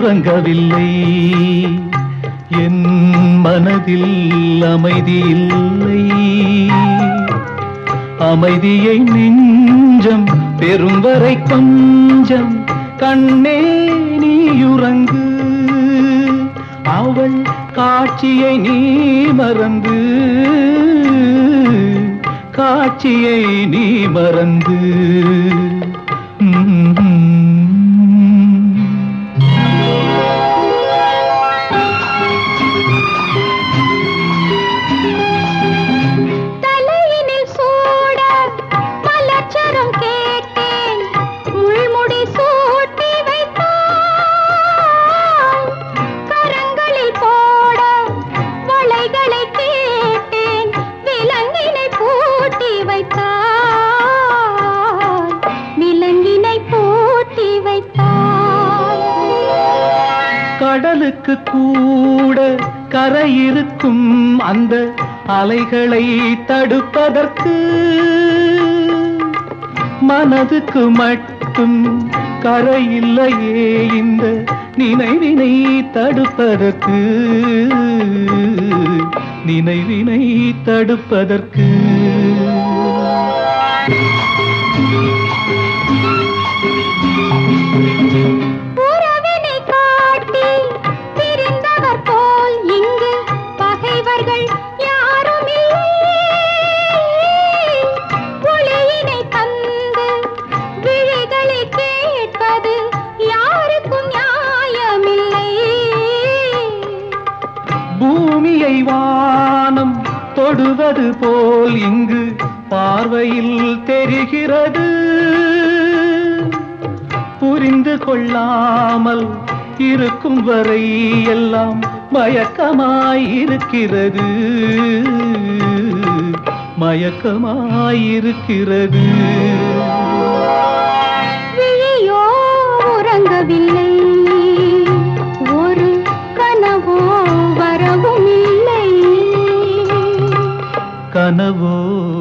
உறங்கவில்லை என் மனதில் அமைதி இல்லை அமைதியை நெஞ்சம் பெறும் வரை கொஞ்சம் கண்ணே நீயுறங்கு அவள் காட்சியை நீ மறந்து காட்சியை நீ மறந்து ம்ம். தலையினில் சூட மலர்ச்சரம் கேட்டேன் முள்முடி சூட்டி வைத்தாய் கரங்களில் போட வளைகளை கேட்டேன் விலங்கினை பூட்டி வைத்தாய் விலங்கினை பூட்டி வைத்தாய் கடலுக்கு கூட கரை இருக்கும் அந்த அலைகளை தடுப்பதற்கு மனதுக்கு மட்டும் கரை இல்லையே இந்த நினைவினை தடுப்பதற்கு நினைவினை தடுப்பதற்கு உறவினை காட்டி பிரிந்தவர் போல் இங்கு பகைவர்கள் யாரும் ஒளியினை தந்து விழிகளை கேட்பது யாருக்கும் நியாயமில்லை பூமியை வானம் தொடுவது போல் இங்கு பார்வையில் தெரிகிறது புரிந்து கொள்ளாமல் இருக்கும் வரை எல்லாம் மயக்கமாயிருக்கிறது மயக்கமாயிருக்கிறது விழியோ உறங்கவில்லை ஒரு கனவோ வரவும் இல்லை கனவோ